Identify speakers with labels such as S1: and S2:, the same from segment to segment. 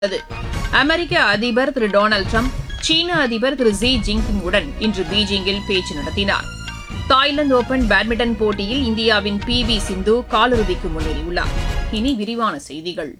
S1: உள்ளது அமெரிக்க அதிபர் திரு Donald Trump சீன அதிபர் திரு ஜி ஜின்பிங் உடன் இன்று பீஜிங்கில் பேச்சு நடத்தினார் தாய்லாந்து ஓபன் பேட்மிண்டன் போட்டியில் இந்தியாவின் பி வி சிந்து காலிறுதிக்கு முன்னேறியுள்ளார் இனி விரிவான செய்திகள்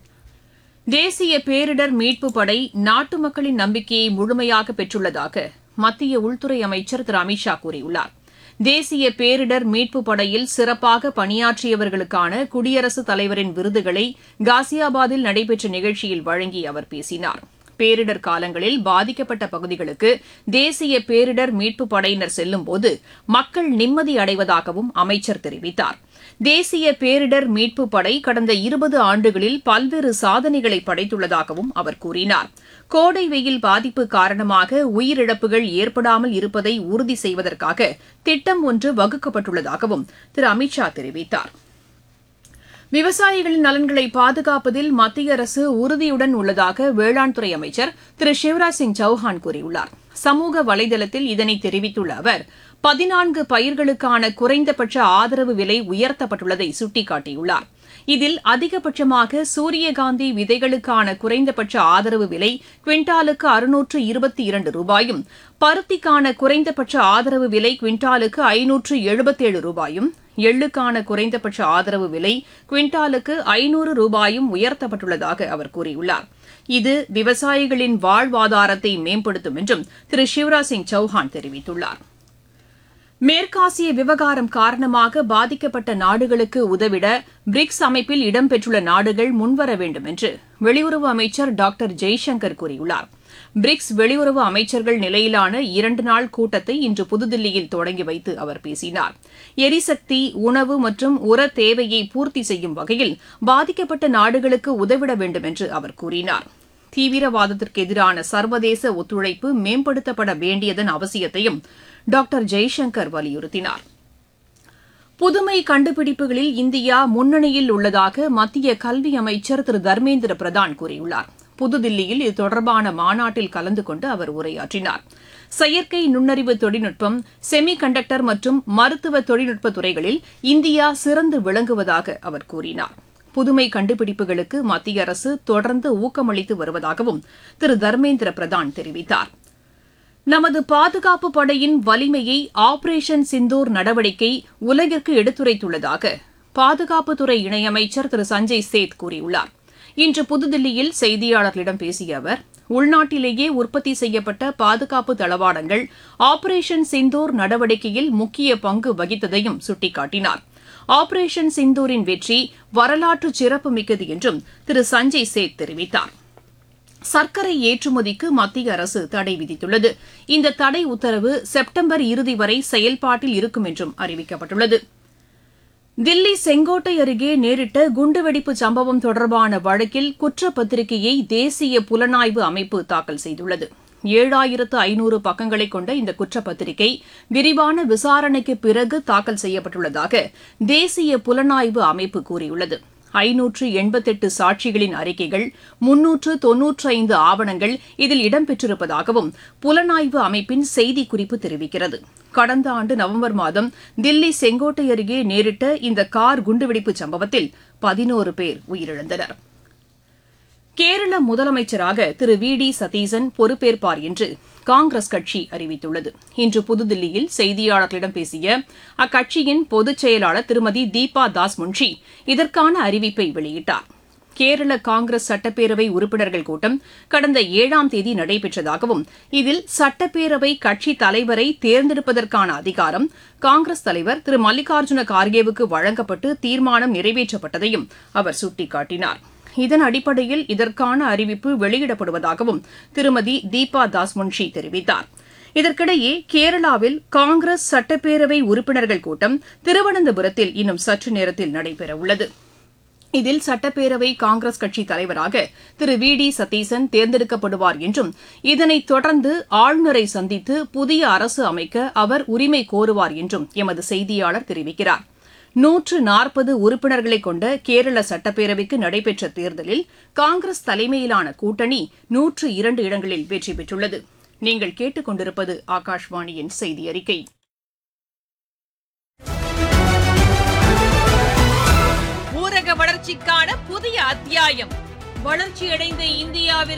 S1: தேசிய பேரிடர் மீட்புப் படை நாட்டு மக்களின் நம்பிக்கையை முழுமையாக பெற்றுள்ளதாக மத்திய உள்துறை அமைச்சர் திரு அமித்ஷா கூறியுள்ளார் தேசிய பேரிடர் மீட்புப் படையில் சிறப்பாக பணியாற்றியவர்களுக்கான குடியரசுத் தலைவரின் விருதுகளை காசியாபாத்தில் நடைபெற்ற நிகழ்ச்சியில் வழங்கி அவர் பேசினார் பேரிடர் காலங்களில் பாதிக்கப்பட்ட பகுதிகளுக்கு தேசிய பேரிடர் மீட்புப் படையினர் செல்லும்போது மக்கள் நிம்மதி அடைவதாகவும் அமைச்சர் தெரிவித்தார் தேசிய பேரிடர் மீட்புப் படை கடந்த இருபது ஆண்டுகளில் பல்வேறு சாதனைகளை படைத்துள்ளதாகவும் அவர் கூறினார் கோடை வெயில் பாதிப்பு காரணமாக உயிரிழப்புகள் ஏற்படாமல் இருப்பதை உறுதி செய்வதற்காக திட்டம் ஒன்று வகுக்கப்பட்டுள்ளதாகவும் திரு அமித்ஷா தெரிவித்தார் விவசாயிகளின் நலன்களை பாதுகாப்பதில் மத்திய அரசு உறுதியுடன் உள்ளதாக வேளாண் துறை அமைச்சர் திரு சிவராஜ் சிங் சௌஹான் கூறியுள்ளார் சமூக வலைதளத்தில் இதனை தெரிவித்துள்ள அவர் பதினான்கு பயிர்களுக்கான குறைந்தபட்ச ஆதரவு விலை உயர்த்தப்பட்டுள்ளதை சுட்டிக்காட்டியுள்ளார் இதில் அதிகபட்சமாக சூரியகாந்தி விதைகளுக்கான குறைந்தபட்ச ஆதரவு விலை குவிண்டாலுக்கு அறுநூற்று இருபத்தி இரண்டு ரூபாயும் பருத்திக்கான குறைந்தபட்ச ஆதரவு விலை குவிண்டாலுக்கு ஐநூற்று எழுபத்தேழு ரூபாயும் எள்ளுக்கான குறைந்தபட்ச ஆதரவு விலை குவிண்டாலுக்கு ஐநூறு ரூபாயும் உயர்த்தப்பட்டுள்ளதாக அவர் கூறியுள்ளார் இது விவசாயிகளின் வாழ்வாதாரத்தை மேம்படுத்தும் என்றும் திரு சிவராஜ் சிங் சௌஹான் தெரிவித்துள்ளார் மேற்காசிய விவகாரம் காரணமாக பாதிக்கப்பட்ட நாடுகளுக்கு உதவிட பிரிக்ஸ் அமைப்பில் இடம்பெற்றுள்ள நாடுகள் முன்வர வேண்டும் என்று வெளியுறவு அமைச்சர் டாக்டர் ஜெய்சங்கர் கூறியுள்ளார் பிரிக்ஸ் வெளியுறவு அமைச்சர்கள் நிலையிலான இரண்டு நாள் கூட்டத்தை இன்று புதுதில்லியில் தொடங்கி வைத்து அவர் பேசினார் எரிசக்தி உணவு மற்றும் உர தேவையை பூர்த்தி செய்யும் வகையில் பாதிக்கப்பட்ட நாடுகளுக்கு உதவிட வேண்டும் என்று அவர் கூறினார் தீவிரவாதத்திற்கு எதிரான சர்வதேச ஒத்துழைப்பு மேம்படுத்தப்பட வேண்டியதன் அவசியத்தையும் டாக்டர் ஜெய்சங்கர் வலியுறுத்தினார் புதுமை கண்டுபிடிப்புகளில் இந்தியா முன்னணியில் உள்ளதாக மத்திய கல்வி அமைச்சர் திரு தர்மேந்திர பிரதான் கூறியுள்ளார் புதுதில்லியில் இது தொடர்பான மாநாட்டில் கலந்து கொண்டு அவர் உரையாற்றினார் செயற்கை நுண்ணறிவு தொழில்நுட்பம் செமி கண்டக்டர் மற்றும் மருத்துவ தொழில்நுட்ப துறைகளில் இந்தியா சிறந்து விளங்குவதாக அவர் கூறினார் புதுமை கண்டுபிடிப்புகளுக்கு மத்திய அரசு தொடர்ந்து ஊக்கமளித்து வருவதாகவும் திரு தர்மேந்திர பிரதான் தெரிவித்தார் நமது பாதுகாப்பு படையின் வலிமையை ஆபரேஷன் சிந்தூர் நடவடிக்கை உலகிற்கு எடுத்துரைத்துள்ளதாக பாதுகாப்புத்துறை இணையமைச்சர் திரு சஞ்சய் சேத் கூறியுள்ளார் இன்று புதுதில்லியில் செய்தியாளர்களிடம் பேசிய அவர் உள்நாட்டிலேயே உற்பத்தி செய்யப்பட்ட பாதுகாப்பு தளவாடங்கள் ஆபரேஷன் சிந்தூர் நடவடிக்கையில் முக்கிய பங்கு வகித்ததையும் சுட்டிக்காட்டினார் ஆபரேஷன் சிந்தூரின் வெற்றி வரலாற்று சிறப்புமிக்கது என்றும் திரு சஞ்சய் சேத் தெரிவித்தார் சர்க்கரை ஏற்றுமதிக்கு மத்திய அரசு தடை விதித்துள்ளது இந்த தடை உத்தரவு செப்டம்பர் இறுதி வரை செயல்பாட்டில் இருக்கும் என்றும் அறிவிக்கப்பட்டுள்ளது தில்லி செங்கோட்டை அருகே நேரிட்ட குண்டுவெடிப்பு சம்பவம் தொடர்பான வழக்கில் குற்றப்பத்திரிகையை தேசிய புலனாய்வு அமைப்பு தாக்கல் செய்துள்ளது ஏழாயிரத்து ஐநூறு பக்கங்களை கொண்ட இந்த குற்றப்பத்திரிகை விரிவான விசாரணைக்கு பிறகு தாக்கல் செய்யப்பட்டுள்ளதாக தேசிய புலனாய்வு அமைப்பு கூறியுள்ளது ஐநூற்று எண்பத்தெட்டு சாட்சிகளின் அறிக்கைகள் முன்னூற்று தொன்னூற்று ஐந்து ஆவணங்கள் இதில் இடம்பெற்றிருப்பதாகவும் புலனாய்வு அமைப்பின் செய்திக்குறிப்பு தெரிவிக்கிறது கடந்த ஆண்டு நவம்பர் மாதம் தில்லி செங்கோட்டை அருகே நேரிட்ட இந்த கார் குண்டுவெடிப்பு சம்பவத்தில் பதினோரு பேர் உயிரிழந்தனர் கேரள முதலமைச்சராக திரு வி டி சதீசன் பொறுப்பேற்பார் என்று காங்கிரஸ் கட்சி அறிவித்துள்ளது இன்று புதுதில்லியில் செய்தியாளர்களிடம் பேசிய அக்கட்சியின் பொதுச் செயலாளர் திருமதி தீபா தாஸ் முன்ஷி இதற்கான அறிவிப்பை வெளியிட்டார் கேரள காங்கிரஸ் சட்டப்பேரவை உறுப்பினர்கள் கூட்டம் கடந்த ஏழாம் தேதி நடைபெற்றதாகவும் இதில் சட்டப்பேரவை கட்சி தலைவரை தேர்ந்தெடுப்பதற்கான அதிகாரம் காங்கிரஸ் தலைவர் திரு மல்லிகார்ஜுன கார்கேவுக்கு வழங்கப்பட்டு தீர்மானம் நிறைவேற்றப்பட்டதையும் அவர் சுட்டிக்காட்டினார் இதன் அடிப்படையில் இதற்கான அறிவிப்பு வெளியிடப்படுவதாகவும் திருமதி தீபா தாஸ் முன்ஷி தெரிவித்தார் இதற்கிடையே கேரளாவில் காங்கிரஸ் சட்டப்பேரவை உறுப்பினர்கள் கூட்டம் திருவனந்தபுரத்தில் இன்னும் சற்று நேரத்தில் நடைபெறவுள்ளது இதில் சட்டப்பேரவை காங்கிரஸ் கட்சி தலைவராக திரு வி டி சதீசன் தேர்ந்தெடுக்கப்படுவார் என்றும் இதனைத் தொடர்ந்து ஆளுநரை சந்தித்து புதிய அரசு அமைக்க அவர் உரிமை கோருவார் என்றும் எமது செய்தியாளர் தெரிவிக்கிறார் நூற்று நாற்பது உறுப்பினர்களை கொண்ட கேரள சட்டப்பேரவைக்கு நடைபெற்ற தேர்தலில் காங்கிரஸ் தலைமையிலான கூட்டணி நூற்று இரண்டு இடங்களில் வெற்றி பெற்றுள்ளது நீங்கள் கேட்டுக்கொண்டிருப்பது ஆகாஷ்வாணியின் செய்தி அறிக்கை ஊரக வளர்ச்சிக்கான புதிய அத்தியாயம் வளர்ச்சியடைந்த இந்தியாவிற்கு